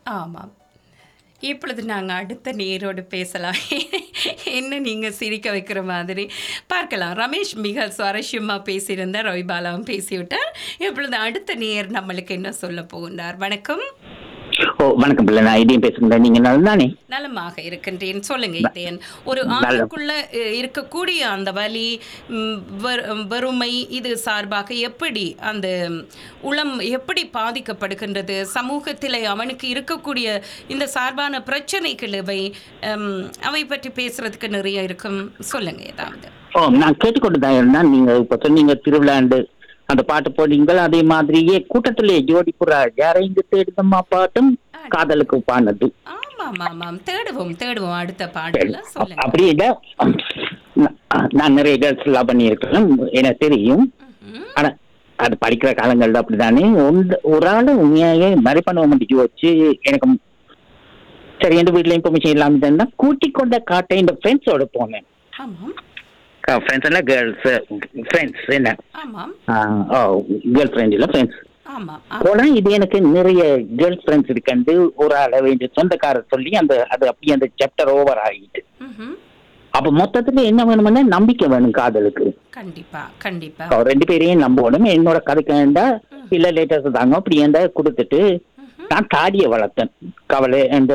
ஆமாம் இப்பொழுது நாங்கள் அடுத்த நேரோடு பேசலாம் என்ன நீங்கள் சிரிக்க வைக்கிற மாதிரி பார்க்கலாம் ரமேஷ் மிக சுவாரஸ்யமாக பேசியிருந்தார் ரவிபாலாவும் பேசிவிட்டார் இப்பொழுது அடுத்த நேர் நம்மளுக்கு என்ன சொல்ல போகின்றார் வணக்கம் ஓ வணக்கம் பிள்ளை நான் இதையும் பேசுகிறேன் நீங்க நலந்தானே நலமாக இருக்கின்றேன் சொல்லுங்க இதேன் ஒரு ஆணுக்குள்ள அஹ், இருக்கக்கூடிய அந்த வலி ம், வெறு- வெறுமை இது சார்பாக எப்படி அந்த உளம் எப்படி பாதிக்கப்படுகின்றது சமூகத்தில் அவனுக்கு இருக்கக்கூடிய இந்த சார்பான பிரச்சனைகள் இவை ஹம், அவை பற்றி பேசுறதுக்கு நிறைய இருக்கும் சொல்லுங்க ஏதாவது ஓ நான் கேட்டுக்கொண்டு தான் இருந்தேன் நீங்க இப்ப சொன்னீங்க திருவிழாண்டு அந்த பாட்டு போடுங்கள் அதே மாதிரியே கூட்டத்திலே ஜோடி புறா யாரை இங்கு தேடுதம்மா பாட்டும் காதலுக்கு பானது ஆமாம் ஆமாம் தேடுவோம் தேடுவோம் அடுத்த பாடல சொல்லுங்க அப்படி இல்லை நான் நான் நிறைய கேர்ள்ஸ் எல்லாம் பண்ணியிருக்கேன் எனக்கு தெரியும் ம்ஹும். ஆனா அது படிக்கிற காலங்கள்ல அப்படிதானே ஒன்று ஒரு ஆள் உண்மையாகவே மறை பண்ண முடிஞ்சு வச்சு எனக்கு சரி எந்த வீட்டில் இன்ஃபர்மேஷன் இல்லாமல் இருந்தா கூட்டிக் கொண்ட காட்டை இந்த ஃப்ரெண்ட்ஸோட போனேன் ஆமாம் ஃப்ரெண்ட்ஸ் எல்லாம் கேர்ள்ஸ் ஃப்ரெண்ட்ஸ் என்ன ஆமாம் ஓ கேர்ள் ஃப்ரெண்ட் இல்லை ஃப்ரெண்ட்ஸ் ஆமாம் ஆ- போனா இது எனக்கு நிறைய கேர்ள் ஃப்ரெண்ட்ஸ் இருக்கண்டு ஒரு ஆளை வேண்டிய சொந்தக்காரர் சொல்லி அந்த அது அப்படியே அந்த சாப்டர் ஓவர் ஆகிட்டு ம்ஹும். அப்ப மொத்தத்துல என்ன வேணும்னா நம்பிக்கை வேணும் காதலுக்கு கண்டிப்பா கண்டிப்பா அவர் ரெண்டு பேரையும் நம்பணும் என்னோட கதைக்கு வேண்டா இல்ல லேட்டஸ்ட் தாங்க அப்படி ஏண்டா கொடுத்துட்டு நான் தாடியை வளர்த்தேன் கவலை அந்த